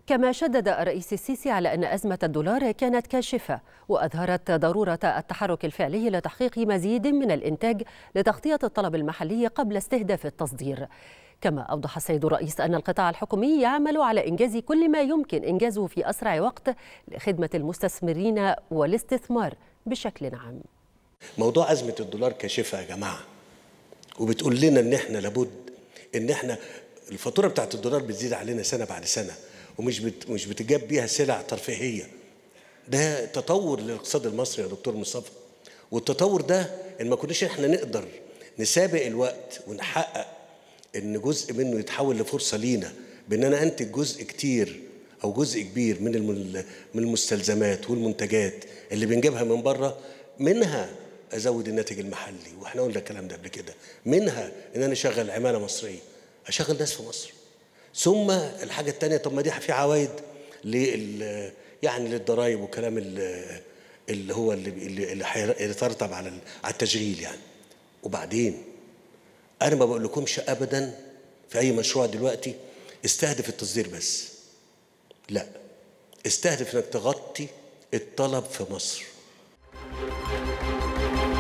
كما شدد الرئيس السيسي على أن أزمة الدولار كانت كاشفة وأظهرت ضرورة التحرك الفعلي لتحقيق مزيد من الإنتاج لتغطية الطلب المحلي قبل استهداف التصدير كما أوضح السيد الرئيس أن القطاع الحكومي يعمل على إنجاز كل ما يمكن إنجازه في أسرع وقت لخدمة المستثمرين والاستثمار بشكل عام موضوع أزمة الدولار كاشفة يا جماعة وبتقول لنا إن إحنا لابد إن إحنا الفاتورة بتاعت الدولار بتزيد علينا سنة بعد سنة ومش بت مش بتجاب بيها سلع ترفيهية ده تطور للاقتصاد المصري يا دكتور مصطفى والتطور ده إن ما كناش إحنا نقدر نسابق الوقت ونحقق إن جزء منه يتحول لفرصة لينا بإن أنا أنتج جزء كتير أو جزء كبير من من المستلزمات والمنتجات اللي بنجيبها من بره منها ازود الناتج المحلي واحنا قلنا الكلام ده قبل كده منها ان انا اشغل عماله مصريه اشغل ناس في مصر ثم الحاجه الثانيه طب ما دي في عوائد لل يعني للضرائب والكلام اللي هو اللي اللي هيترتب على على التشغيل يعني وبعدين انا ما بقول لكمش ابدا في اي مشروع دلوقتي استهدف التصدير بس لا استهدف انك تغطي الطلب في مصر